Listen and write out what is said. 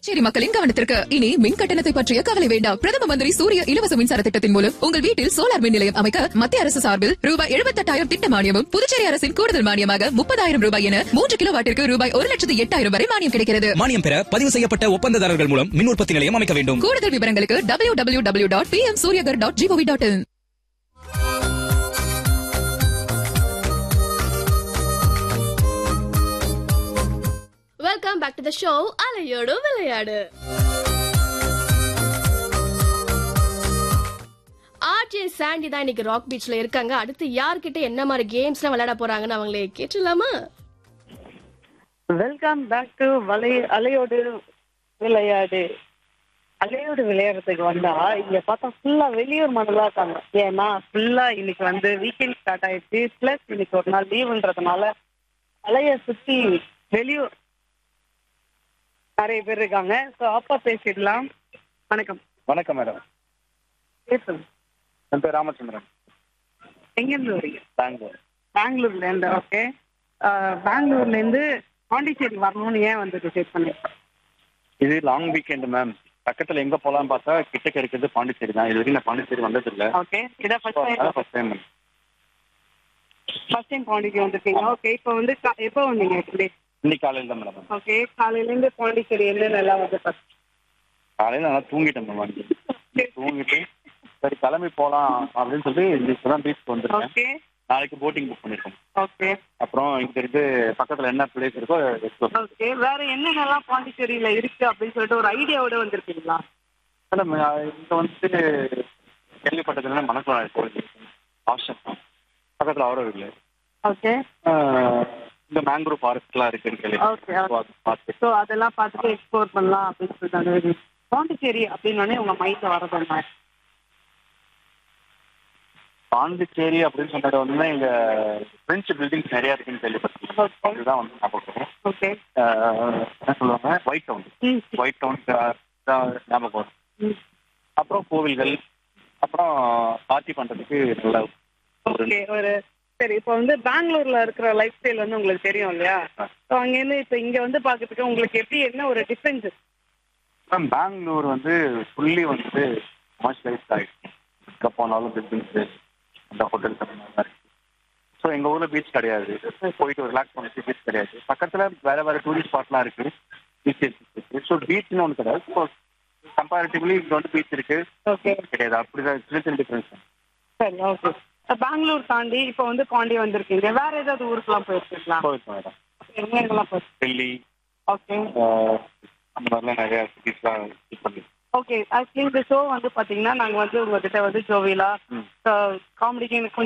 புதுச்சேரி மக்களின் கவனத்திற்கு இனி மின் கட்டணத்தை பற்றிய கவலை வேண்டாம் பிரதம மந்திரி சூரிய இலவச மின்சார திட்டத்தின் மூலம் உங்கள் வீட்டில் சோலார் மின் நிலையம் அமைக்க மத்திய அரசு சார்பில் ரூபாய் எழுபத்தெட்டாயிரம் திட்ட மானியமும் புதுச்சேரி அரசின் கூடுதல் மானியமாக முப்பதாயிரம் ரூபாய் என மூன்று கிலோ வாட்டிற்கு ரூபாய் ஒரு லட்சத்து எட்டாயிரம் வரை மானியம் கிடைக்கிறது மானியம் பெற பதிவு செய்யப்பட்ட ஒப்பந்ததாரர்கள் மூலம் மின் உற்பத்தி நிலையம் அமைக்க வேண்டும் கூடுதல் விவரங்களுக்கு W W W dot P M Suryaghar dot G O V dot in welcome back to the show அலையோடு விளையாடு ஆர்ஜே சாண்டி தான் இன்னைக்கு ராக் பீச்ல இருக்காங்க அடுத்து யார்கிட்ட என்ன மாதிரி கேம்ஸ்லாம் விளையாட போறாங்கன்னு அவங்களே கேட்டுலாமா வெல்கம் பேக் டு வலை அலையோடு விளையாடு அலையோடு விளையாடுறதுக்கு வந்தா இங்க பார்த்தா ஃபுல்லா வெளியூர் மண்டலா இருக்காங்க ஏன்னா ஃபுல்லா இன்னைக்கு வந்து வீக்கெண்ட் ஸ்டார்ட் ஆயிடுச்சு பிளஸ் இன்னைக்கு ஒரு நாள் லீவுன்றதுனால அலைய சுத்தி வெளியூர் நிறைய பேர் இருக்காங்க ஸோ அப்பா பேசிடலாம் வணக்கம் வணக்கம் மேடம் பேசுங்க என் பேர் ராமச்சந்திரன் எங்கேருந்து வரீங்க பெங்களூர் பெங்களூர்ல இருந்து ஓகே பெங்களூர்ல இருந்து பாண்டிச்சேரி வரணும்னு ஏன் வந்து டிசைட் பண்ணீங்க இது லாங் வீக்கெண்ட் மேம் பக்கத்துல எங்க போலாம்னு பார்த்தா கிட்டக்க இருக்கிறது பாண்டிச்சேரி தான் இது வரைக்கும் நான் பாண்டிச்சேரி வந்தது இல்ல ஓகே இதான் first time first time first time Pondicherry வந்திருக்கீங்க ஓகே இப்போ வந்து கா- எப்போ வந்தீங்க டுடே இன்னைக்கு காலையில தான் மேடம் ஓகே காலையில இருந்து பாண்டிச்சேரி என்ன நல்லா வந்து first? காலையில நல்லா தூங்கிட்டேன் மேம் வந்து தூங்கிட்டு சரி கிளம்பி போலாம் அப்படின்னு சொல்லி இன்னைக்கு தான் பீச் வந்திருக்கேன் ஓகே நாளைக்கு போட்டிங் புக் பண்ணிருக்கோம் ஓகே அப்புறம் இங்க இருந்து பக்கத்துல என்ன பிளேஸ் இருக்கோ explore பண்ணலாம். ஓகே வேற என்னென்னலாம் பாண்டிச்சேரியில இருக்கு அப்படின்னு சொல்லிட்டு ஒரு ஐடியாவோட வந்திருக்கீங்களா மேடம் இங்க வந்து கேள்விப்பட்டதுல மணக்குளம் கோயில் ஆப்ஷன் பக்கத்துல ஆரோ இல்லை ஓகே இந்த மேங்க்ரூவ் ஃபாரஸ்ட்லாம் இருக்குன்னு கேள்வி ஓகே பார்த்து ஸோ அதெல்லாம் பார்த்துட்டு எக்ஸ்ப்ளோர் பண்ணலாம் அப்படின்னு சொல்லிட்டு பாண்டிச்சேரி அப்படின்னோடனே உங்க மைண்ட்ல வரது என்ன பாண்டிச்சேரி அப்படின்னு சொன்னது வந்து இங்க பிரெஞ்சு பில்டிங்ஸ் நிறைய இருக்குன்னு கேள்விப்பட்டேன் Okay. அதுதான் வந்து ஞாபகம் வரும். ஓகே ஆஹ் என்ன சொல்லுவாங்க ஒயிட் டவுன் ம் ஒயிட் டவுன் தான் ஞாபகம் வரும் ம் அப்புறம் கோவில்கள் அப்புறம் பார்ட்டி பண்றதுக்கு நல்ல ஒரு ஓகே ஒரு சரி இப்போ வந்து பெங்களூர்ல இருக்கிற லைஃப் ஸ்டைல் வந்து உங்களுக்கு தெரியும் இல்லையா ஸோ அங்கேருந்து இப்போ இங்க வந்து பார்க்கறதுக்கு உங்களுக்கு எப்படி என்ன ஒரு டிஃபரன்ஸ் மேம் பெங்களூர் வந்து ஃபுல்லி வந்து கமர்ஷியலைஸ் ஆகிடுச்சு எங்கே போனாலும் பில்டிங்ஸ் அந்த ஹோட்டல்ஸ் அந்த மாதிரி இருக்கு ஸோ எங்கள் ஊரில் பீச் கிடையாது போயிட்டு ரிலாக்ஸ் பண்ணிட்டு பீச் கிடையாது பக்கத்தில் வேற வேற டூரிஸ்ட் ஸ்பாட்லாம் இருக்கு பீச்சஸ் இருக்கு ஸோ பீச்னு ஒன்று கிடையாது ஸோ கம்பேரிட்டிவ்லி இங்கே வந்து பீச் இருக்கு ஓகே கிடையாது அப்படிதான் சின்ன சின்ன டிஃபரன்ஸ் சரி ஓகே பெங்களூர் தாண்டி இப்போ வந்து பாண்டி வந்திருக்கீங்க வேற ஏதாவது ஊருக்குலாம் போயிருக்கீங்களா போயிருக்கோம் மேடம் எங்க எங்கெல்லாம் போயிருக்கு டெல்லி ஓகே ஆஹ் அந்த மாதிரிலாம் நிறைய சிட்டிஸ்லாம் விசிட் பண்ணி ஓகே ஆக்சுவலி இந்த ஷோ வந்து பாத்தீங்கன்னா நாங்க வந்து உங்ககிட்ட வந்து ஜோவிலா ம். காமெடிக்கு